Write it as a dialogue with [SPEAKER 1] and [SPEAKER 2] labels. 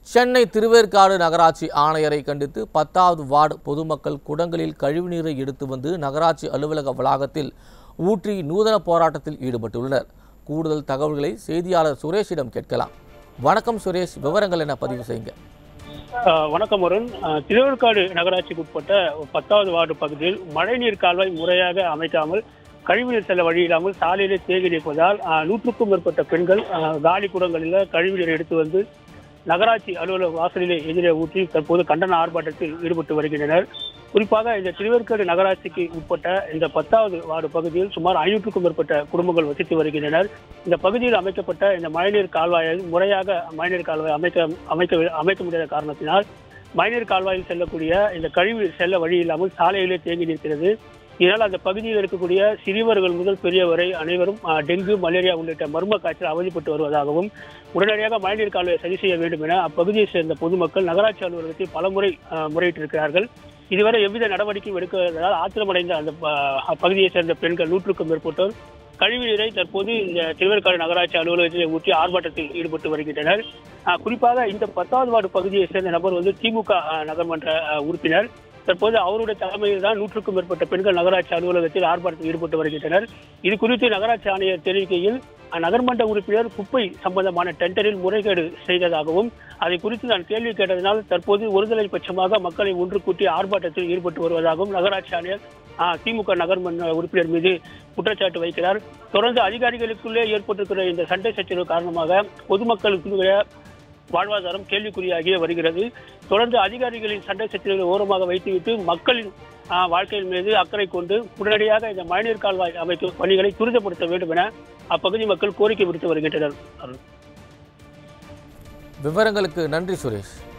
[SPEAKER 1] சென்னை திருவேற்காடு நகராட்சி ஆணையரை கண்டித்து பத்தாவது வார்டு பொதுமக்கள் குடங்களில் கழிவுநீரை எடுத்து வந்து நகராட்சி அலுவலக வளாகத்தில் ஊற்றி நூதன போராட்டத்தில் ஈடுபட்டுள்ளனர் கூடுதல் தகவல்களை செய்தியாளர் சுரேஷிடம் கேட்கலாம் வணக்கம் சுரேஷ் விவரங்கள் என்ன பதிவு செய்யுங்க
[SPEAKER 2] ஆஹ் வணக்கம் வருண் ஆஹ் திருவேற்காடு நகராட்சிக்கு உட்பட்ட பத்தாவது வார்டு பகுதியில் மழைநீர் கால்வாய் முறையாக அமைக்காமல் கழிவுநீர் செல்ல வழி இல்லாமல் சாலையிலே சேகரிப்பதால் ஆஹ் நூற்றுக்கும் மேற்பட்ட பெண்கள் ஆஹ் காலி குடங்களில் கழிவுநீரை எடுத்து வந்து நகராட்சி அலுவலக வாசலிலே எதிரே ஊற்றி தற்போது கண்டன ஆர்ப்பாட்டத்தில் ஈடுபட்டு வருகின்றனர் குறிப்பாக இந்த திருவேற்காடு நகராட்சிக்கு உட்பட்ட இந்த பத்தாவது வார்டு பகுதியில் சுமார் ஐநூற்றுக்கும் மேற்பட்ட குடும்பங்கள் வசித்து வருகின்றனர் இந்த பகுதியில் அமைக்கப்பட்ட இந்த மழைநீர் கால்வாயை முறையாக மழைநீர் கால்வாய் அமைக்க அமைக்க அமைக்க முடியாத காரணத்தினால் மழைநீர் கால்வாயில் செல்லக்கூடிய இந்த கழிவு செல்ல வழி இல்லாமல் சாலையிலே தேங்கி நிற்கிறது இதனால் அந்த பகுதியில் இருக்கக்கூடிய சிறியவர்கள் முதல் பெரியவரை அனைவரும் ஆஹ், டெங்கு மலேரியா உள்ளிட்ட மர்ம காய்ச்சல் அவதிப்பட்டு வருவதாகவும் உடனடியாக மழைநீர் கால்வாயை சரி செய்ய வேண்டும் என அப்பகுதியை சேர்ந்த பொதுமக்கள் நகராட்சி அலுவலகத்தில் பலமுறை ஆஹ், முறையிட்டிருக்கிறார்கள் இதுவரை எவ்வித நடவடிக்கையும் எடுக்காததால் ஆத்திரமடைந்த அந்த ஆஹ், அப்பகுதியை சேர்ந்த பெண்கள் நூற்றுக்கும் மேற்பட்டோர் கழிவுநீரை தற்போது இந்த திருவேற்காடு நகராட்சி அலுவலகத்தில் ஊற்றி ஆர்ப்பாட்டத்தில் ஈடுபட்டு வருகின்றனர் ஆஹ், குறிப்பாக இந்த பத்தாவது வார்டு பகுதியை சேர்ந்த நபர் வந்து திமுக ஆஹ், நகர்மன்ற ஆஹ், உறுப்பினர் தற்போது அவருடைய தலைமையில் தான் நூற்றுக்கும் மேற்பட்ட பெண்கள் நகராட்சி அலுவலகத்தில் ஆர்ப்பாட்டத்தில் ஈடுபட்டு வருகின்றனர் இது குறித்து நகராட்சி ஆணையர் தெரிவிக்கையில் நகர்மன்ற உறுப்பினர் குப்பை சம்பந்தமான டெண்டரில் முறைகேடு செய்ததாகவும் அதை குறித்து நான் கேள்வி கேட்டதனால் தற்போது ஒருதலை பட்சமாக மக்களை ஒன்று கூட்டி ஆர்ப்பாட்டத்தில் ஈடுபட்டு வருவதாகவும் நகராட்சி ஆணையர் ஆ, திமுக நகர்மன்ற உறுப்பினர் மீது குற்றச்சாட்டு வைக்கிறார் தொடர்ந்து அதிகாரிகளுக்குள்ளே ஏற்பட்டிருக்கிற இந்த சண்டை சச்சரவு காரணமாக பொதுமக்களுக்குள்ள வாழ்வாதாரம் கேள்விக்குறியாகியே வருகிறது தொடர்ந்து அதிகாரிகளின் சண்டை சச்சரவுகளை ஓரமாக வைத்துவிட்டு மக்களின் ஆ, வாழ்க்கையின் மீது அக்கறை கொண்டு உடனடியாக இந்த மழைநீர் கால்வாய் அமைக்கும் பணிகளை துரிதப்படுத்த வேண்டும் என அப்பகுதி மக்கள் கோரிக்கை விடுத்து வருகின்றனர் அருண்.
[SPEAKER 1] விவரங்களுக்கு நன்றி சுரேஷ்